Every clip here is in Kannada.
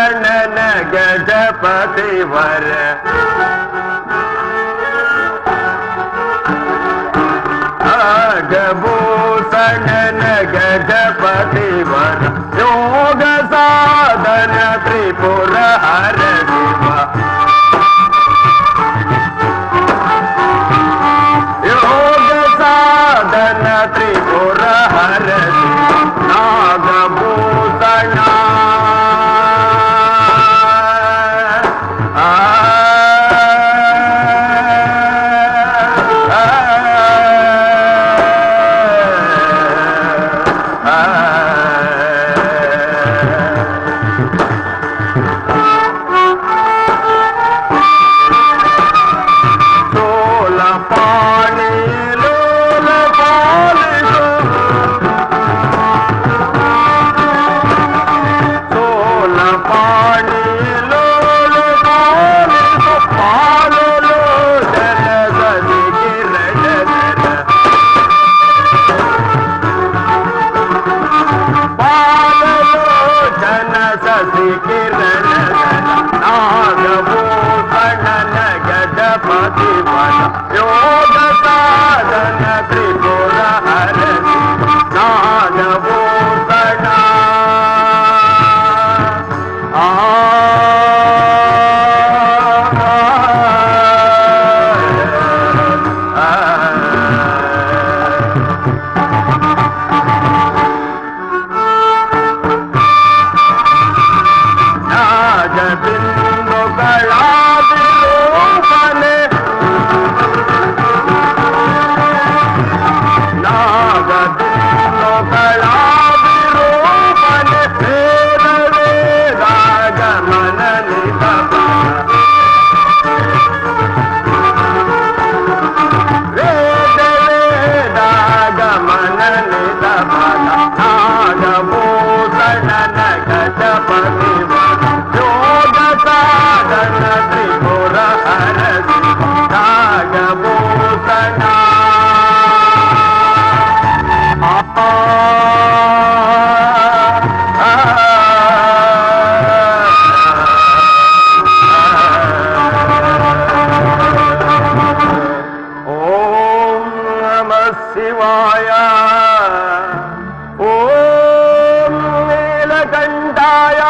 गणन गजपति वर आगभूषण गजपति वर योग साधन त्रिपुर हर शिवा योग साधन त्रिपुर हर नागभूषण ಸೋಲ ಪಾಣಿ ಲೋಲ ಪಾಲಿಸು ಸೋಲ ಪಾಣಿ ಲೋಲ ಪಾಲಿಸು ಪಾಲಲು ಜನಗದಿ ಕಿರಣ ಪಾಲಲು ಜನ ಸಸಿ ಕಿರಣ ನಾಗಭೂಷಣ ಗಜಪತಿ ವನ ಯೋಗ ಸಾಧನ ತ್ರಿಪುರ ಹರಸಿ ನಾಗಭೂಷಣ ಆ ನಾಗಬಿಂದುಗಳಾದಿರೋಪನೆ ನಾಗಬಿಂದುಗಳಾದಿರೋಪನೆ ವೇದ ವೇದಾಗಮನ ನಿಧನ ವೇದ ವೇದಾಗಮನ ನಿಧನ ನಾಗಭೂಷಣ ಗಜಪತಿ ವನ ಯೋಗ ಸಾಧನ ತ್ರಿಪುರ ಹರಸಿ ನಾಗಭೂಷಣ ಆ ಆ ಓಂ ನಮ ಶಿವಾಯ ಓಂ ನೀಲಕಂಠಾಯ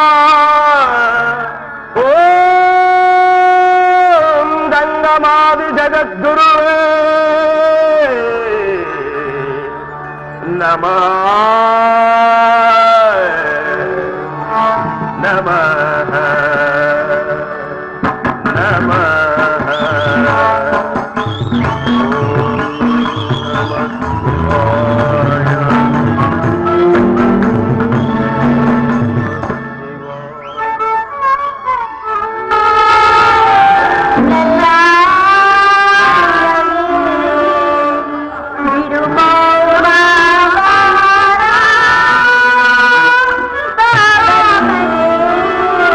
ಓಂ ಗಂಗಮಾದಿ ಜಗದ್ಗುರುವೇ ನಮಃ ನಮಃ ನಮಃ ಬಿಡುಮಾವ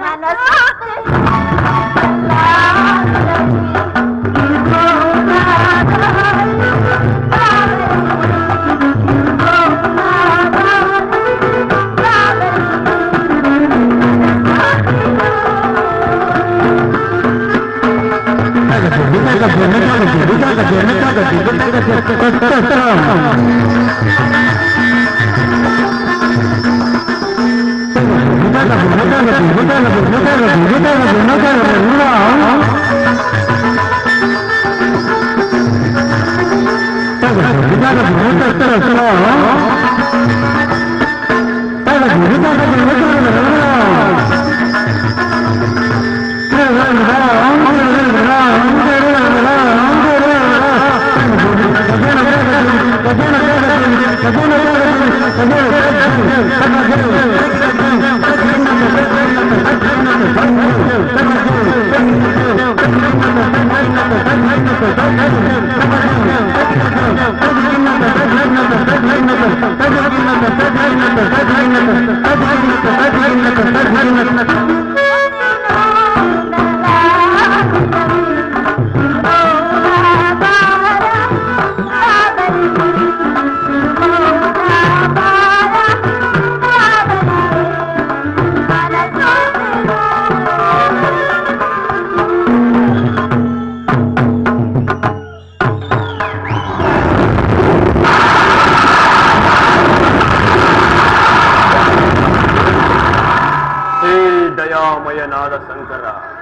ಹೇ ದಯಾಮಯನಾದ ಶಂಕರ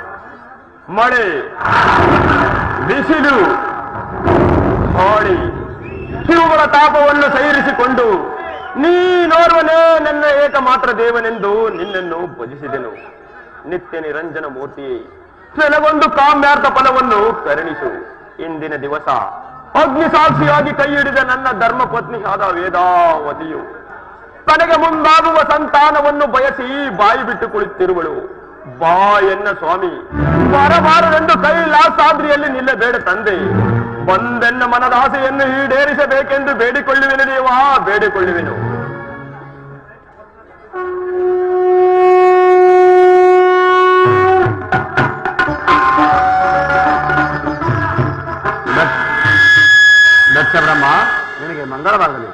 ಮಳೆ ಬಿಸಿಲು ಗಾಳಿ ಇವುಗಳ ತಾಪವನ್ನು ಸೈರಿಸಿಕೊಂಡು ನೀನೋರ್ವನೇ ನನ್ನ ಏಕಮಾತ್ರ ದೇವನೆಂದು ನಿನ್ನನ್ನು ಭಜಿಸಿದೆನು ನಿತ್ಯ ನಿರಂಜನ ಮೂರ್ತಿಯೇ ನನಗೊಂದು ಕಾಮ್ಯಾರ್ಥ ಫಲವನ್ನು ಕರುಣಿಸು ಇಂದಿನ ದಿವಸ ಅಗ್ನಿ ಸಾಕ್ಷಿಯಾಗಿ ಕೈ ಹಿಡಿದ ನನ್ನ ಧರ್ಮ ಪತ್ನಿಯಾದ ವೇದಾವತಿಯು ತನಗೆ ಮುಂದಾಗುವ ಸಂತಾನವನ್ನು ಬಯಸಿ ಬಾಯಿ ಬಿಟ್ಟು ಕುಳಿತಿರುವಳು ಬಾ ಎನ್ನ ಸ್ವಾಮಿ ಬರಬಾರದೆಂದು ಕೈಲಾಸಾದ್ರಿಯಲ್ಲಿ ನಿಲ್ಲಬೇಡ ತಂದೆ ಬಂದೆನ್ನ ಮನದಾಸೆಯನ್ನು ಈಡೇರಿಸಬೇಕೆಂದು ಬೇಡಿಕೊಳ್ಳುವೆನು ದೇವಾ ಬೇಡಿಕೊಳ್ಳುವೆನು ದಕ್ಷ ಬ್ರಹ್ಮ ನಿನಗೆ ಮಂಗಳವಾಗಲಿ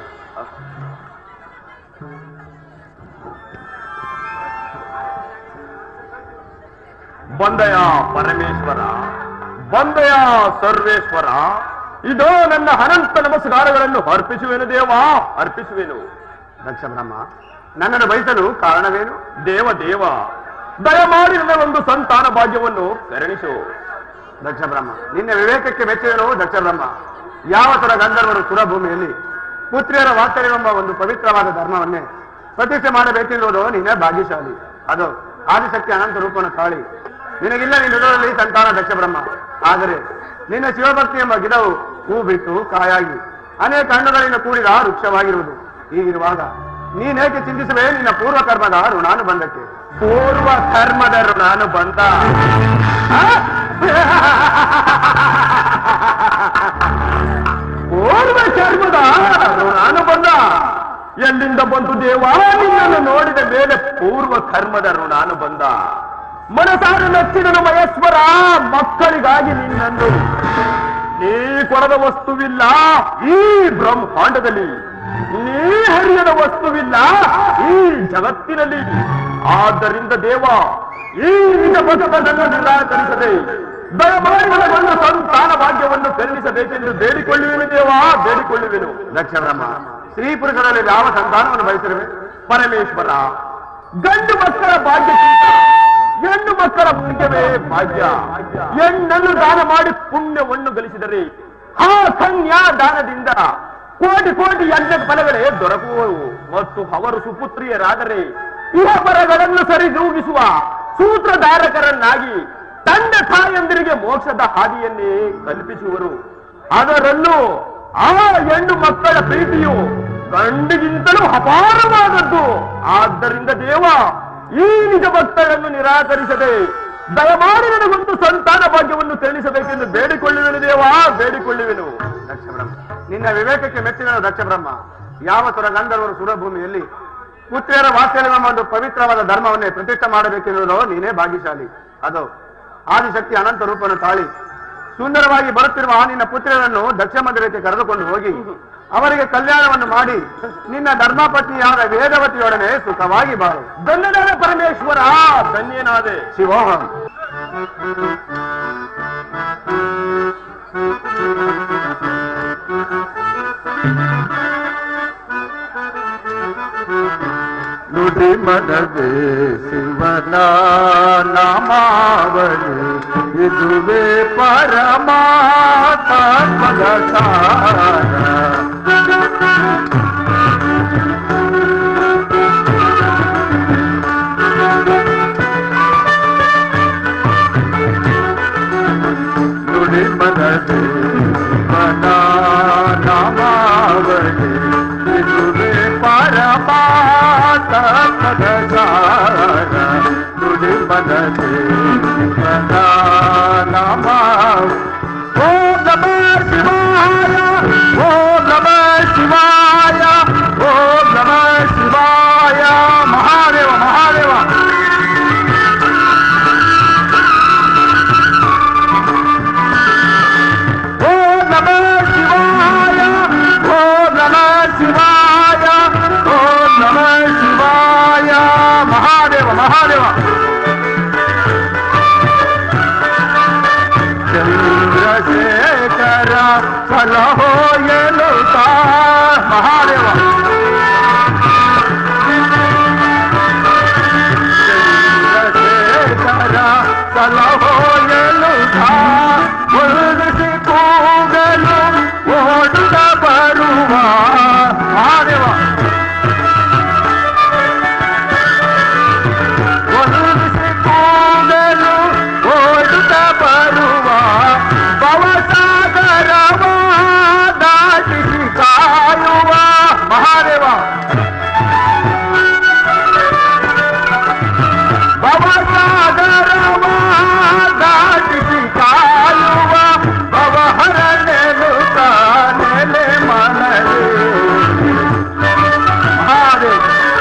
ಬಂದಯ ಪರಮೇಶ್ವರ ಬಂದಯ ಸರ್ವೇಶ್ವರ ಇದೋ ನನ್ನ ಅನಂತ ನಮಸ್ಕಾರಗಳನ್ನು ಅರ್ಪಿಸುವೆನು ದೇವಾ ಅರ್ಪಿಸುವೆನು ದಕ್ಷ ಬ್ರಹ್ಮ ನನ್ನನ್ನು ಬಯಸಲು ಕಾರಣವೇನು ದೇವ ದೇವ ದಯಮಾಡಿ ನನ್ನ ಒಂದು ಸಂತಾನ ಭಾಗ್ಯವನ್ನು ಕರುಣಿಸು ದಕ್ಷ ಬ್ರಹ್ಮ ನಿನ್ನ ವಿವೇಕಕ್ಕೆ ಮೆಚ್ಚುವೆನು ದಕ್ಷ ಬ್ರಹ್ಮ ಯಾವ ತರ ಗಂಧರ್ವರು ಸುರಭೂಮಿಯಲ್ಲಿ ಪುತ್ರಿಯರ ವಾತ್ಸಲ್ಯವೆಂಬ ಒಂದು ಪವಿತ್ರವಾದ ಧರ್ಮವನ್ನೇ ಪ್ರತಿಷ್ಠೆ ಮಾಡಬೇಕಿರುವುದು ನಿನ್ನ ಭಾಗ್ಯಶಾಲಿ ಅದು ಆದಿಶಕ್ತಿ ಅನಂತ ರೂಪನ ತಾಳಿ ನಿನಗಿಲ್ಲ ನಿನ್ನ ಸಂತಾನ ದಕ್ಷ ಬ್ರಹ್ಮ ಆದರೆ ನಿನ್ನ ಶಿವಭಕ್ತಿ ಎಂಬ ಗಿಡವು ಹೂ ಬಿಟ್ಟು ಕಾಯಾಗಿ ಅನೇಕ ಹಣ್ಣುಗಳಿಂದ ಕೂಡಿದ ವೃಕ್ಷವಾಗಿರುವುದು ಹೀಗಿರುವಾಗ ನೀನೇಕೆ ಚಿಂತಿಸುವೆ ನಿನ್ನ ಪೂರ್ವ ಕರ್ಮದ ಋಣಾನುಬಂಧಕ್ಕೆ ಪೂರ್ವ ಕರ್ಮದ ನಾನು ಬಂದ ಪೂರ್ವ ಕರ್ಮದ ನಾನು ಬಂದ ಎಲ್ಲಿಂದ ಬಂತು ದೇವ ನಿನ್ನನ್ನು ನೋಡಿದ ಮೇಲೆ ಪೂರ್ವ ಕರ್ಮದ ಋಣಾನು ಬಂದ ಮನಸಾರ ಮೆಚ್ಚಿದನು ಮಹೇಶ್ವರ ಮಕ್ಕಳಿಗಾಗಿ ನಿನ್ನನ್ನು ನೀ ಕೊಡದ ವಸ್ತುವಿಲ್ಲ ಈ ಬ್ರಹ್ಮಾಂಡದಲ್ಲಿ ನೀ ಹರಿಯದ ವಸ್ತುವಿಲ್ಲ ಈ ಜಗತ್ತಿನಲ್ಲಿ ಆದ್ದರಿಂದ ದೇವ ಈ ನಿಜ ಬದುಕನ್ನು ನಿರಾಕರಿಸದೆ ದಯಮಾಡಿ ನನಗೊಂದು ಸಂತಾನ ಭಾಗ್ಯವನ್ನು ಕರುಣಿಸಬೇಕೆಂದು ಬೇಡಿಕೊಳ್ಳುವೆನು ದೇವಾ ಬೇಡಿಕೊಳ್ಳುವೆನು ದಕ್ಷ ಬ್ರಹ್ಮ ಸ್ತ್ರೀ ಪುರುಷರಲ್ಲಿ ಯಾವ ಸಂತಾನವನ್ನು ಬಯಸಿರುವೆ ಪರಮೇಶ್ವರ ಗಂಡು ಮಕ್ಕಳ ಭಾಗ್ಯಕ್ಕಿಂತ ಹೆಣ್ಣು ಮಕ್ಕಳ ಭಾಗ್ಯವೇ ಭಾಗ್ಯ ಹೆಣ್ಣನ್ನು ದಾನ ಮಾಡಿ ಪುಣ್ಯವನ್ನು ಗಳಿಸಿದರೆ ಆ ಕನ್ಯಾ ದಾನದಿಂದ ಕೋಟಿ ಕೋಟಿ ಯಜ್ಞ ಫಲಗಳೇ ದೊರಕುವವು ಮತ್ತು ಅವರು ಸುಪುತ್ರಿಯರಾದರೆ ಇಹಪರಗಳನ್ನು ಸರಿದೂಗಿಸುವ ಸೂತ್ರಧಾರಕರನ್ನಾಗಿ ತಂದೆ ತಾಯಂದಿರಿಗೆ ಮೋಕ್ಷದ ಹಾದಿಯನ್ನೇ ಕಲ್ಪಿಸುವರು ಅದರಲ್ಲೂ ಆ ಹೆಣ್ಣು ಮಕ್ಕಳ ಪ್ರೀತಿಯು ಗಂಡಿಗಿಂತಲೂ ಅಪಾರವಾದದ್ದು ಆದ್ದರಿಂದ ದೇವ ಈ ನಿಜ ಭಕ್ತರನ್ನು ನಿರಾಕರಿಸದೆ ದಯಮಾಡಿ ನನಗೊಂದು ಸಂತಾನ ಭಾಗ್ಯವನ್ನು ತಿಳಿಸಬೇಕೆಂದು ಬೇಡಿಕೊಳ್ಳುವೆನು ದೇವ ಬೇಡಿಕೊಳ್ಳುವೆನು ದಕ್ಷ ಬ್ರಹ್ಮ ನಿನ್ನ ವಿವೇಕಕ್ಕೆ ಮೆಚ್ಚಿದ ದಕ್ಷ ಬ್ರಹ್ಮ ಯಾವ ಸುರ ಗಂಧರ್ವರು ಸುರಭೂಮಿಯಲ್ಲಿ ಪುತ್ರಿಯರ ವಾತ್ಸಲ್ಯವೆಂಬ ಒಂದು ಪವಿತ್ರವಾದ ಧರ್ಮವನ್ನೇ ಪ್ರತಿಷ್ಠೆ ಮಾಡಬೇಕೆನ್ನುವುದು ನೀನೇ ಭಾಗ್ಯಶಾಲಿ ಅದು ಆದಿಶಕ್ತಿ ಅನಂತ ರೂಪವನ್ನು ತಾಳಿ ಸುಂದರವಾಗಿ ಬರುತ್ತಿರುವ ಆ ನಿನ್ನ ಪುತ್ರಿಯರನ್ನು ದಕ್ಷ ಮಂದಿರಕ್ಕೆ ಕರೆದುಕೊಂಡು ಹೋಗಿ ಅವರಿಗೆ ಕಲ್ಯಾಣವನ್ನು ಮಾಡಿ ನಿನ್ನ ಧರ್ಮಪತ್ನಿಯಾದ ವೇದವತಿಯೊಡನೆ ಸುಖವಾಗಿ ಬಾಳು ಧನ್ಯನಾದ ಪರಮೇಶ್ವರ ಧನ್ಯನಾದೆ ಶಿವೋಹಂ ನುಡಿ ಮನವೇ ಶಿವನ ನಾಮಾವಳಿ ಇದುವೇ ಪರಮಾತ್ಮದ ಸಾರ ನುಡಿ ಮನವೇ ಶಿವನ ನಾಮಾವಳಿ ಇದುವೇ ಪರಮಾತ್ಮದ ಸಾರ ನುಡಿ ಮನವೇ ಶಿವನ ನಾಮಾವಳಿ ಓಂ ನಮಃ ಶಿವಾಯ ಓಂ ನಮಃ ಶಿವಾಯ ಓಂ ನಮಃ ಶಿವಾಯ ಮಹಾದೇವ ಮಹಾದೇವ ಓಂ ನಮಃ ಶಿವಾಯ ಓಂ ನಮಃ ಶಿವಾಯ ಓಂ ನಮಃ ಶಿವಾಯ ಮಹಾದೇವ ಮಹಾದೇವ ಚಂದ್ರಶೇಖರ ಸಲಹೋ ಎನ್ನುತ್ತ ಮಹಾದೇವ ಚಂದ್ರಶೇಖರ ಸಲಹೋ ಎನ್ನುತ್ತ ಉಳಿಸಿ ಕೂಗಲು ಓಡುತ್ತ ಬರುವ ಮಹಾದೇವ ಒಲಿಸಿ ಕೂಗಲು ಓಡುತ್ತ ಬರುವ ಭವಸಾಗರವ ದಾಟಿಸಿ ಕಾಯುವ ಮಹಾದೇವ ಭವಸಾಗರವ ದಾಟಿಸಿ ಕಾಯುವ ಭವಹರ ನೆಲುತ್ತ ನೆಲೆ ಮನರೇ ಮಹಾದೇವ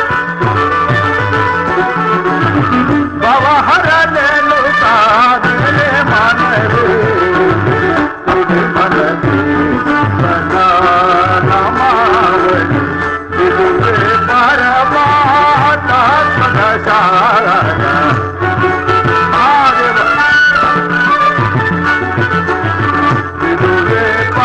ಭವಹರನೆಲು ಸಾಧನೆ ಮನರು ತುಡಿ ಮನದಿ ನಮಾವಳಿ ಇದುವೇ ಪರಮಾತ್ಮದ ಸಾರ ಇದುವೇ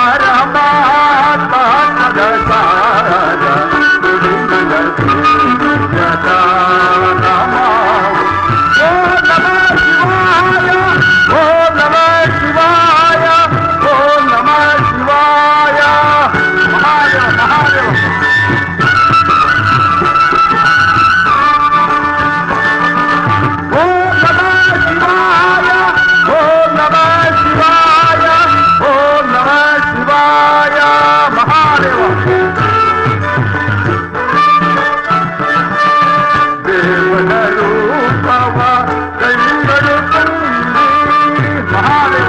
ಪರಮಾತ್ಮದ ಸಾರ ತುಡಿ ಮನದಿ ಸದಾ ನಮಾವಳಿ ಓಂ ನಮಃ ಶಿವಾಯ ಓಂ ನಮಃ ಶಿವಾಯ ಓಂ ನಮಃ ಶಿವಾಯ ಮಹಾದೇವ ಮಹಾದೇವ ಓಂ ನಮಃ ಶಿವಾಯ ಓಂ ನಮಃ ಶಿವಾಯ ಓಂ ನಮಃ ಶಿವಾಯ ಮಹಾದೇವ ದೇವನ ರೂಪವ ಕೈಗಳು ತುಂಬಿ ಮಹಾದೇವ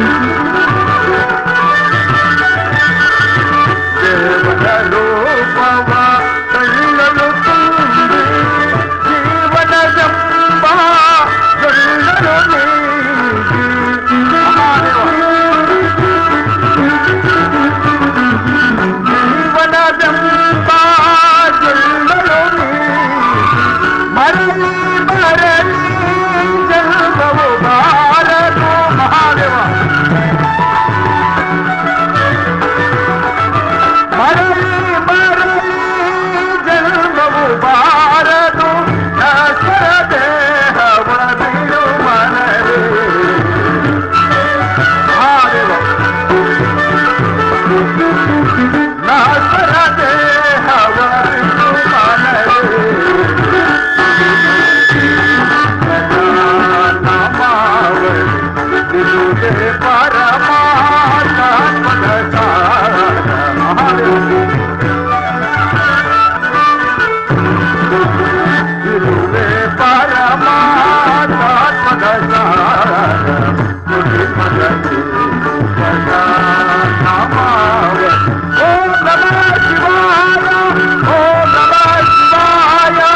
ದೇವನ ರೂಪವ ಕೈಗಳು ತುಂಬಿ ಜೀವನದೆಂಬ ಗಳ್ಳರು ನೀಗಿ ಮಹಾದೇವ ಜೀವನದೆಂಬ ಗಳ್ಳರು ನೀಗಿ ಮರಳಿ ಮರಳಿ ಜನ್ಮವು ಬಾರದು ಮಹಾದೇವ ಮರಳಿ ಮರಳಿ ಜನ್ಮವು ಬಾರದು ನಶ್ವರ ದೇಹವ ಬಿಡು ಮನರೇ ಮಹಾದೇವ ನಶ್ವರ ದೇಹವ ಬಿಡು ಮನರೇ ಓಂ ನಮಃ ಶಿವಾಯ ಓಂ ನಮಃ ಶಿವಾಯ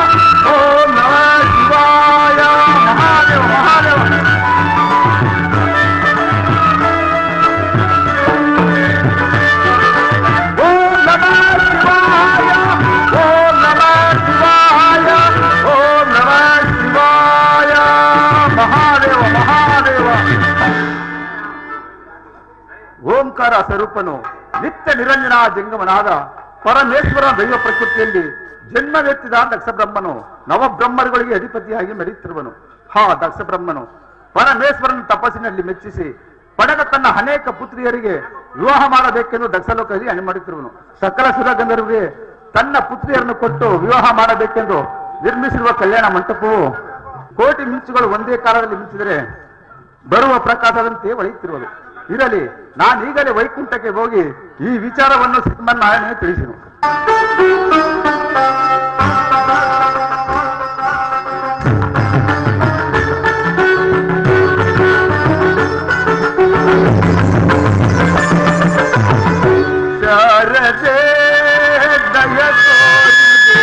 ನಿರಾಕಾರ ಸ್ವರೂಪನು ನಿತ್ಯ ನಿರಂಜನ ಜಂಗಮನಾದ ಪರಮೇಶ್ವರ ದೈವ ಪ್ರಕೃತಿಯಲ್ಲಿ ಜನ್ಮವೆತ್ತಿದ ದಕ್ಷ ಬ್ರಹ್ಮನು ನವಬ್ರಹ್ಮರುಗಳಿಗೆ ಅಧಿಪತಿಯಾಗಿ ಮೆರೆಯುತ್ತಿರುವನು ಹಾ ದಕ್ಷ ಬ್ರಹ್ಮನು ಪರಮೇಶ್ವರನ ತಪಸ್ಸಿನಲ್ಲಿ ಮೆಚ್ಚಿಸಿ ಪಡೆದ ತನ್ನ ಅನೇಕ ಪುತ್ರಿಯರಿಗೆ ವಿವಾಹ ಮಾಡಬೇಕೆಂದು ದಕ್ಷಲೋಕದಲ್ಲಿ ಅಣಿ ಮಾಡುತ್ತಿರುವನು ಸಕಲ ಸುರಗಂಧರ್ವರಿಗೆ ತನ್ನ ಪುತ್ರಿಯರನ್ನು ಕೊಟ್ಟು ವಿವಾಹ ಮಾಡಬೇಕೆಂದು ನಿರ್ಮಿಸಿರುವ ಕಲ್ಯಾಣ ಮಂಟಪವು ಕೋಟಿ ಮಿಂಚುಗಳು ಒಂದೇ ಕಾಲದಲ್ಲಿ ಮಿಂಚಿದರೆ ಬರುವ ಪ್ರಕಾಶದಂತೆ ಒಳೆಯುತ್ತಿರುವುದು ಇರಲಿ ನಾನೀಗಲೇ ವೈಕುಂಠಕ್ಕೆ ಹೋಗಿ ಈ ವಿಚಾರವನ್ನು ಶ್ರೀಮನ್ನಾರಾಯಣನಿಗೆ ತಿಳಿಸಿನು ಶಾರದೆ ದಯ ತೋರಿದೆ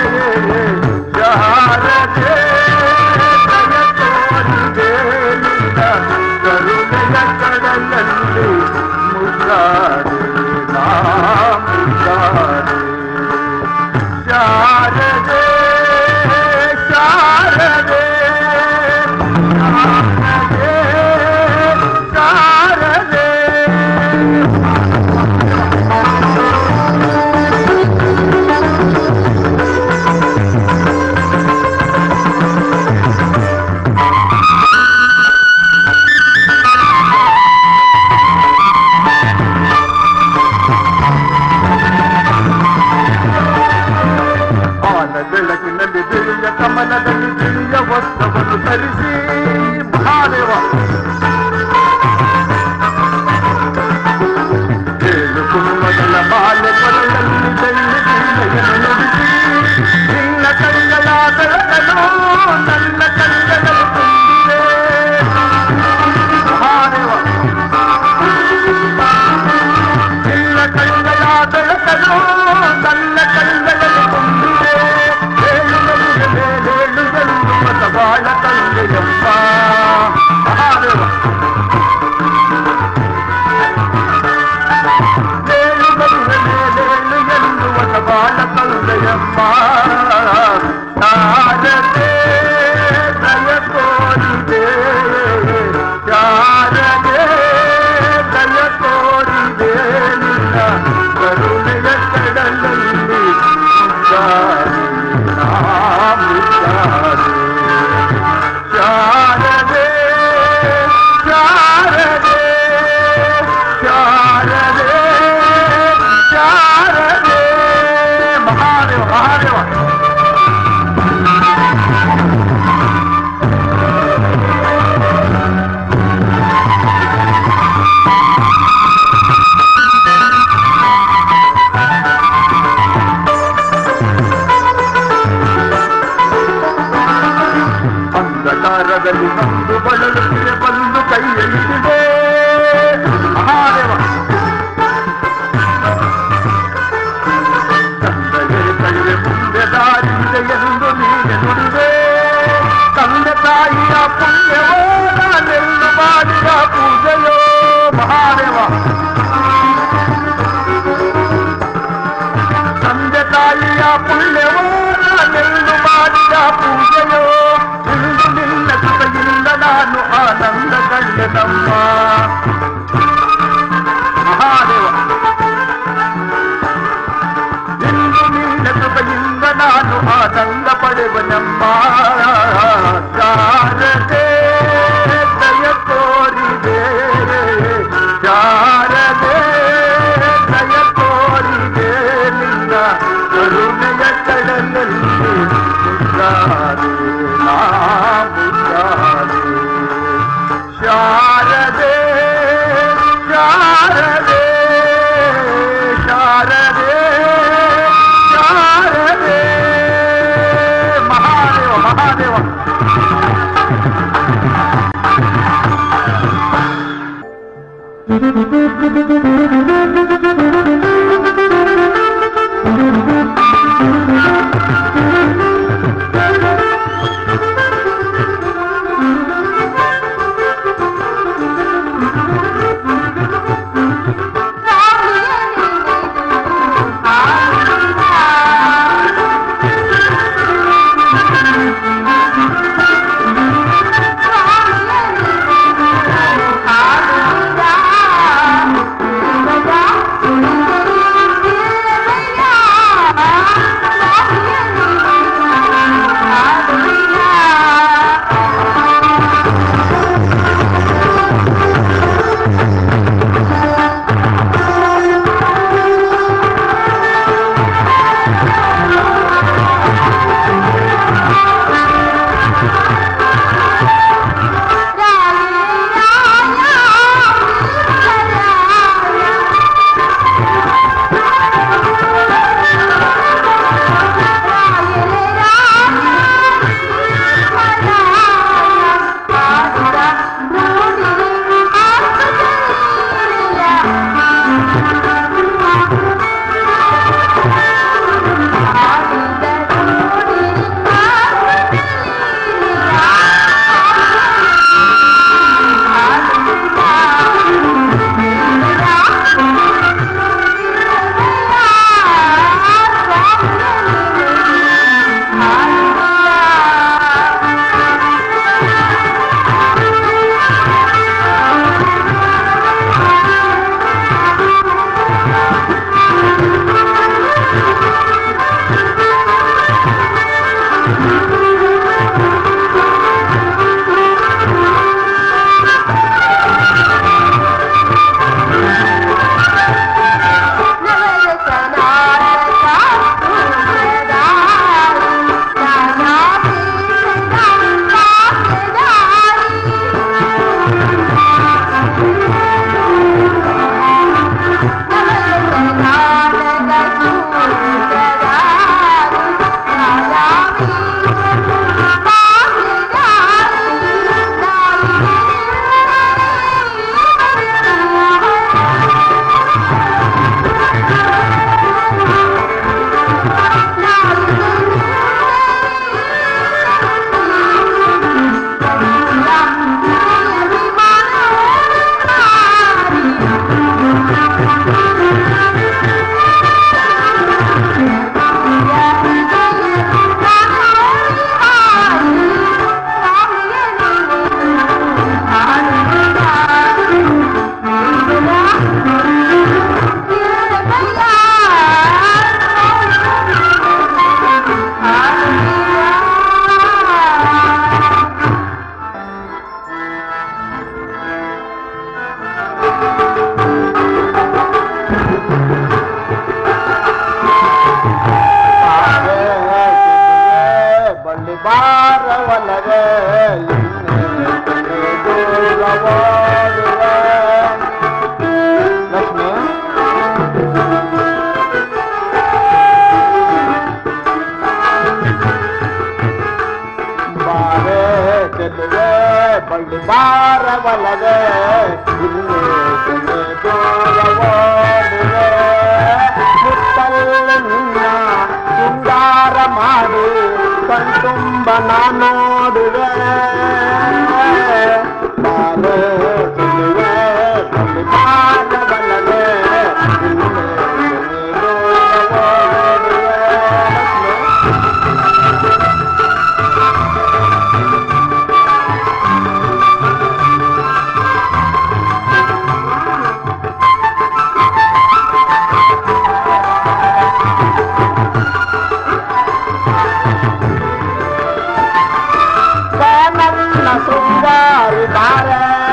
ಶಾರದೆ ದಯ ತೋರಿದೆ ನಿನ್ನ ಕರುಣೆಯ ಕಡಲಲ್ಲಿ ಮುದ್ದಾಡೆ ನಾ ಮುದ್ದಾಡೆ ಶಾರದೆ ಶಾರದೆ ಶಾರದೆ ಶಾರದೆ ಆನ ಬೆಳಕಿನಲ್ಲಿ ಬಿಳಿಯ ಕಮಲದಲ್ಲಿ ಬಿಳಿಯ ವಸ್ತ್ರವನ್ನು ಧರಿಸಿ ಮಹಾದೇವ ಏಳು ಕುಂಭಗಳ ಮಾಲೆ ಕೊರಳಲ್ಲಿ ಬೆಳ್ಳಿ ಬೀಳೆಯನ್ನು ನುಡಿಸಿ ನಿನ್ನ ಕೈಗಳ ಬೆಳಕನು ನನ್ನ ಕೈಗಳಲ್ಲಿ ತುಂಬಿದೆ ಮಹಾದೇವ ನಿನ್ನ ಕೈಗಳ ಬೆಳಕನು ನನ್ನ ಕೈಗಳಲ್ಲಿ ತುಂಬಿದೆ ಏಳು ಮಗುವೆ ಮೇಲೇಳು ಎನ್ನುವ ಬಾಳ ತಂದೆಯಮ್ಮ ಮಹಾದೇವ ಏಳು ಮಗುವೆ ಮೇಲೇಳು ಎನ್ನುವ ಬಾಳ ತಂದೆಯಮ್ಮ ಶಾರದೆ ದಯ ತೋರಿದೆ ಶಾರದೆ ದಯ ತೋರಿದೆ ನಿನ್ನ ಕರುಣೆಯ ಕಡಲಲ್ಲಿ ಮುದ್ದಾಡಿ ನಾ ಮುದ್ದಾಡಿ ಶಾರದೆ ಶಾರದೆ ಶಾರದೆ ಶಾರದೆ ಮಹಾದೇವ ಮಹಾದೇವ ಅಂಧಕಾರದಲ್ಲಿ ಬಂದು ಬಳಲುತ್ತಿದೆ ಬಂದು ಕೈಯಲ್ಲಿದೆ ಮಹಾದೇವ ತಂದೆಗೆ ಕೈಗೆ ಮುಂದೆ ದಾರಿದೆ ಎಂದು ನೀನೆ ನುಡಿದೆ ತಂದೆ ತಾಯಿಯ ಪುಣ್ಯವೋ ನಾನೆಂದು ಮಾಡಿದ ಪೂಜೆಯೋ ಮಹಾದೇವ ತಂದೆ ತಾಯಿಯ ಪುಣ್ಯವೋ ನಾನೆಂದು ಮಾಡಿದ ಪೂಜೆಯೋ ಇಂದು ನಿನ್ನ ಕೃಪೆಯಿಂದ ನಾನು ಆನಂದ ಕಂಡೆನಮ್ಮ ಮಹಾದೇವ ಇಂದು ನಿನ್ನ ಕೃಪೆಯಿಂದ ನಾನು ಆನಂದ ಪಡೆವನಮ್ಮ ಶಾರದೆ ದಯ ತೋರಿದೆ ಶಾರದೆ ದಯ ತೋರಿದೆ ನಿನ್ನ ಕರುಣೆಯ ಕಡಲಲ್ಲಿ ಮುದ್ದಾದೆ ನಾ ಮುದ್ದಾದೆ ಶಾರದೆ ಶಾರದೆ ಶಾರದೆ ಶಾರದೆ ಮಹಾದೇವ ಮಹಾದೇವ ಆ ಬಾರವಲ್ಲವೇ ದೂರವಾಡುವೆ ಲಕ್ಷ್ಮಿ ಬಾರೆ ಚೆಲುವೆ ಬಳ್ಳಿ ಬಾರವಲ್ಲವೇ ಇಲ್ಲಿ ಸೆಲೆ ದೂರವಾಡುವೆ ಮುತ್ತಲ್ಲಿ ನಿನ್ನ ಶೃಂಗಾರ ಮಾಡಿ ಕಣ್ತುಂಬ ನಾ ನೋಡುವೆ ಬಾರೆ ಚೆಲುವೆ ಬಳ್ಳಿ ಬಾರವಲ್ಲವೇ ಇಲ್ಲಿ ಸೆಲೆ ದೂರವಾಡುವೆ ಲಕ್ಷ್ಮಿ ಬಾನನ್ನ ಶೃಂಗಾರಿ ಬಾರ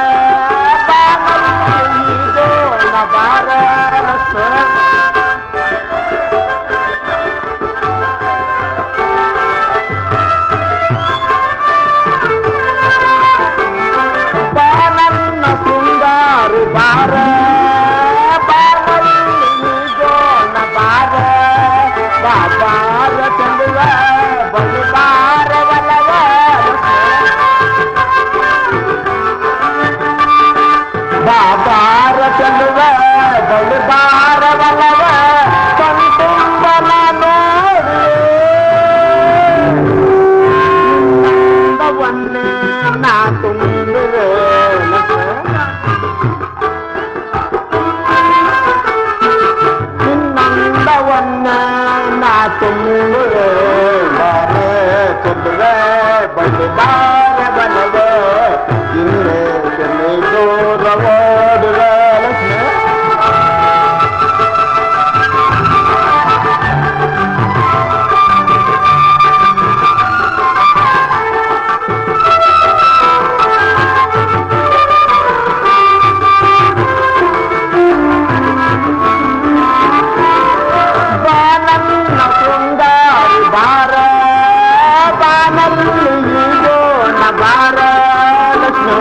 ಬಾನಲ್ಲಿ ಜೋಣ ಬಾರ ಲಕ್ಷ್ಮಿ ಬಾನನ್ನ ಶೃಂಗಾರಿ ಬಾರ ಬಾನಲ್ಲಿ ಜೋಣ ಬಾರ ಬಾಬಾರ ಚಂದುವ ಬಲಿ ಬಾರ ಬಲವ ಬಾಬಾರ ಚಂದುವ ಬಲಿ ಬಾರ ಬಲವ ಕಣ್ತುಂಬನ ನೋಡಿ ನಂದವನ್ನೇ ನಾ ತುಂಬಿವೆ ನಿನ್ನಂದವನ್ನ ನಾ ತುಂಬಿವೆ ಬಾರೆ ಚೆಲ್ಲುವೆ ಬಳ್ಳಿ ಬಾರ ಬಲವೆ ಇನ್ನೇ ಚೆಲ್ಲಿ ದೂರ ಓಡುವೆ ಲಕ್ಷ್ಮಿ ಬಾನನ್ನ ಶೃಂಗಾರಿ ಬಾರ ಬಾನಲ್ಲಿ ಈಗೋಣ ಬಾರ ಲಕ್ಷ್ಮಿ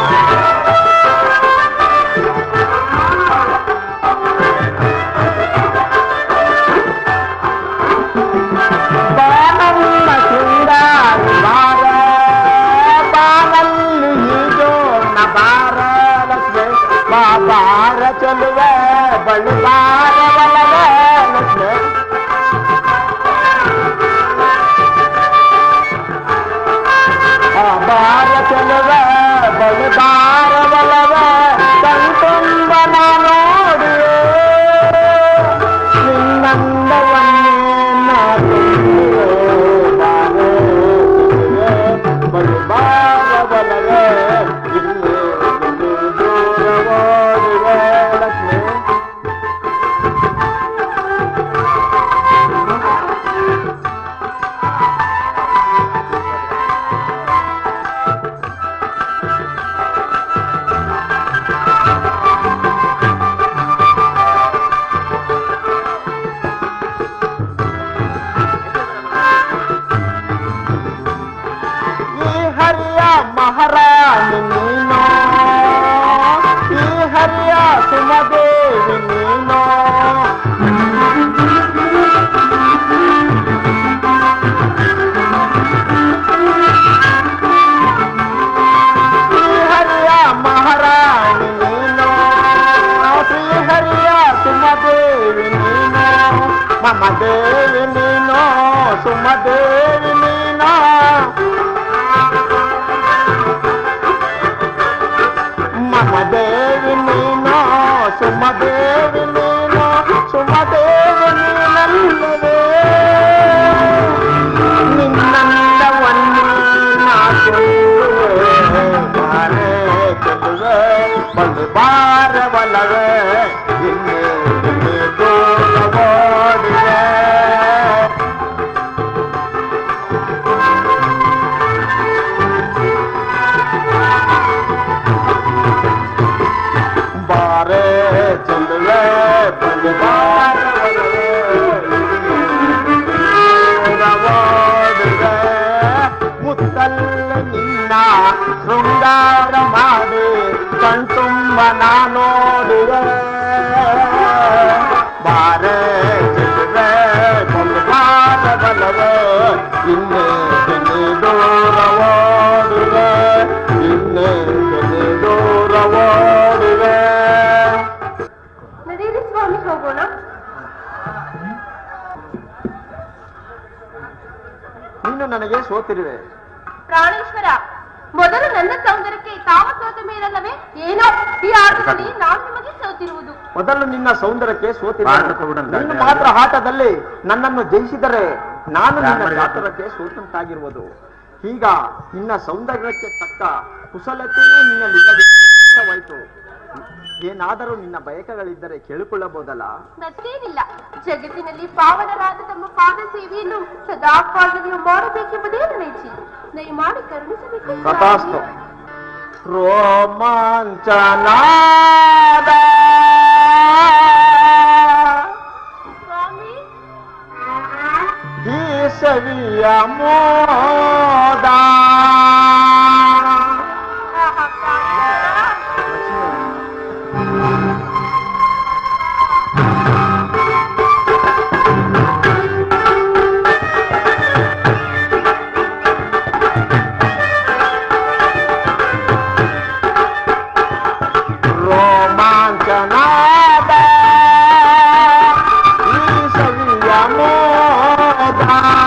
ಬಾನನ್ನ ಶೃಂಗಾರಿ ಬಾರ ಬಾನಲ್ಲಿ ಈಗೋಣ ಬಾರ ಲಕ್ಷ್ಮಿ ಬಾಬಾರ ಚಲುವೆ ಬಳಿ ಬಾರ ಬಲವೆ ಲಕ್ಷ್ಮಿ ಬಾರ ಚಲುವ ಬಳಿ ಬಾರ ಬಲವ ಕಣ್ತುಂಬನ ನೋಡುವೆ ನಿನ್ನಂದವನ್ನೇ ನಾ ತುಂಬಿವೆ ಬಾರೆ ಚೆಲುವೆ ಬಳಿ ಬಾರ ಬಲವೆ ಇಲ್ಲಿ ಇಲ್ಲಿ ದೂರವಾಡುವೆ ಲಕ್ಷ್ಮಿ ಈ ಹರಿಯ ಮಹಾರಾಣಿ ನೀನು ಈ ಹರಿಯ ಸುಮದೇವಿ ನೀನು ಈ ಹರಿಯ ಮಹಾರಾಣಿ ನೀನು ಶ್ರೀ ಹರಿಯ ಸುಮದೇವಿ ನೀನು ಮಮ ದೇವಿ ನೀನು ಸುಮದೇವಿ ನೀನು ಮಮ ದೇವಿ ನೀನು ಸುಮದೇವಿ ನೀನು ಸುಮದೇವಿ ನೀನಲ್ಲವೇ ನಿನ್ನಂದವನ್ನು ನಾ ತುಂಬುವೆ ಬಾರೆ ಚೆಲ್ಲುವೆ ಬಲು ಬಾರ ಬಲವೇ ಇನ್ನೇ ಇನ್ನೇ ದೂರವಾಡುವೆ ಬಾರೆ ಚೆಲ್ಲುವೆ ಬಲು ಬಾರ ಬಲವೇ ದೂರವಾಡುವೆ ಮುತ್ತಲ್ಲ ಕಣ್ತುಂಬ ನೋಡುವೆ ಬಾರೆ ಚಿಗುರೆ ಕೊಂಡು ಬಾರ ಬಲವೆ ಇನ್ನೇ ಬೆನ್ನಿ ದೂರ ಓಡುವೆ ಇನ್ನೇ ಬೆನ್ನಿ ದೂರ ಓಡುವೆ ನಡೀರಿ ಸ್ವಾಮಿ ಹೋಗೋಣ ನೀನು ನನಗೆ ಸೋತಿರುವೆ ಪ್ರಾಣೇಶ್ವರ ಮೊದಲು ನನ್ನ ಸೌಂದರ್ಯಕ್ಕೆ ತಾವ ಸೋತ ಮೇಲಲ್ಲವೇ ಏನೋ ಈ ಆಟದಲ್ಲಿ ನಾನು ನಿಮಗೆ ಸೋತಿರುವುದು ಮೊದಲು ನಿನ್ನ ಸೌಂದರ್ಯಕ್ಕೆ ಸೋತಿರುವೆ ಭಾರತ ಕೂಡ ನೀನು ಮಾತ್ರ ಆಟದಲ್ಲಿ ನನ್ನನ್ನು ಜಯಿಸಿದರೆ ನಾನು ನಿನ್ನ ಯಾರು ಗಾತ್ರಕ್ಕೆ ಸೋತಂತಾಗಿರುವುದು ಈಗ ನಿನ್ನ ಸೌಂದರ್ಯಕ್ಕೆ ತಕ್ಕ ಕುಶಲತೆಯೂ ನಿನ್ನಲ್ಲಿಲ್ಲದಿದ್ದು ಕಷ್ಟವಾಯಿತು ಏನಾದರೂ ನಿನ್ನ ಬಯಕೆಗಳಿದ್ದರೆ ಕೇಳಿಕೊಳ್ಳಬಹುದಲ್ಲ ಮತ್ತೇನಿಲ್ಲ ಜಗತ್ತಿನಲ್ಲಿ ಪಾವನರಾದ ತಮ್ಮ ಪಾದ ಸೇವೆಯನ್ನು ಸದಾ ಕಾಲದಲ್ಲಿ ಮಾಡಬೇಕೆಂಬುದೇ ನನ್ನ ಇಚ್ಛೆ ದಯಮಾಡಿ ಕರುಣಿಸಬೇಕು ತಥಾಸ್ತು ರೋಮಾಂಚನಾದ ಸ್ವಾಮಿ ಈ ಸವಿಯ ಮೋದ ಆಹಾ, ಪ್ರಾಣೇಶ್ವರ. ರೋಮಾಂಚನಾದ ಈ ಸವಿಯ ಮೋದ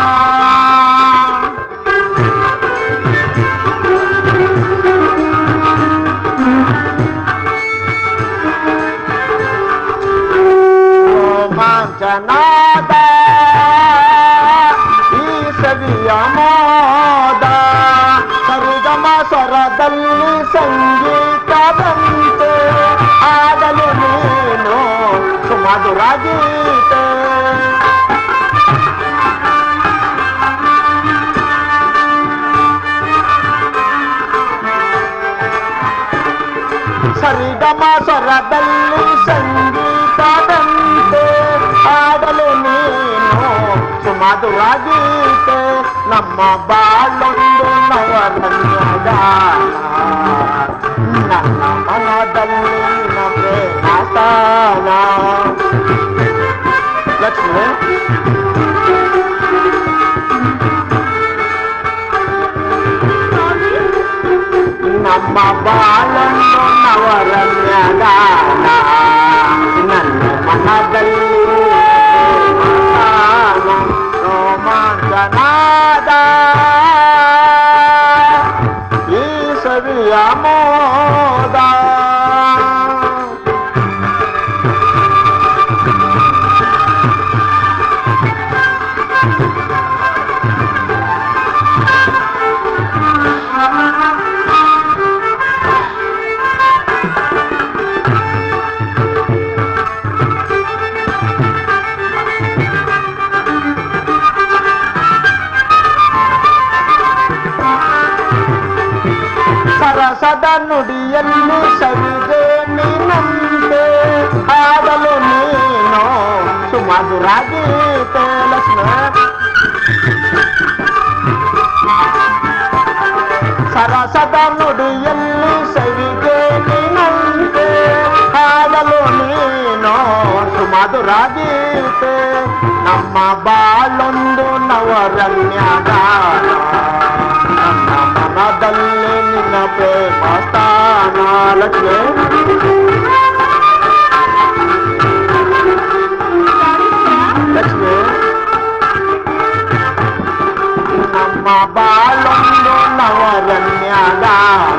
ರೋಮಾಂಚನಾದ ಈ ಸವಿಯ ಮೋದ ಸರಿಗಮ ಸ್ವರದಲ್ಲಿ ಸಂಗೀತದಂತೆ ಆಡಲು ನೀನು ಸುಮಧುರ ಗೀತೆ ಸರಿಗಮ ಸ್ವರದಲ್ಲಿ ಸಂಗೀತದಂತೆ ಆಡಲು ನೀನು ಸುಮಧುರ ಗೀತೆ ನಮ್ಮ ಬಾಳೊಂದು ನವರಣ್ಯದ ನನ್ನ ಮನದಲ್ಲಿ ನಿನ್ನ ಪ್ರೇಮಸ್ಥಾನ ಲಕ್ಷ್ಮಿ ನಮ್ಮ ಬಾಳನ್ನು ನವರಮ್ಯಗಾನ ನನ್ನ ಮನದಲ್ಲಿ ಪ್ರೇಮಸ್ಥಾನ, ರೋಮಾಂಚನಾದ ಈ ಸವಿಯ ಮೋದ ಸರಸದ ನುಡಿಯಲ್ಲಿ ಸವಿದೆ ನೀನಂತೆ ಆಡಲು ನೀನು ಸುಮಧುರ ಗೀತೆ ಲಕ್ಷ್ಮಿ ಸರಸದ ನುಡಿಯಲ್ಲಿ ಸವಿದೆ ನೀನಂತೆ ಆಡಲು ನೀನು ಸುಮಧುರ ಗೀತೆ ನಮ್ಮ ಬಾಳೊಂದು ನವರಣ್ಯದ ನನ್ನ ಮನದಲ್ಲಿ ನಿನ್ನ ಪ್ರೇಮ ಸ್ಥಾನ ಲಕ್ಷ್ಮಿ ಲಕ್ಷ್ಮಿ ನಮ್ಮ ಬಾಳೊಂದು ನವರಣ್ಯದ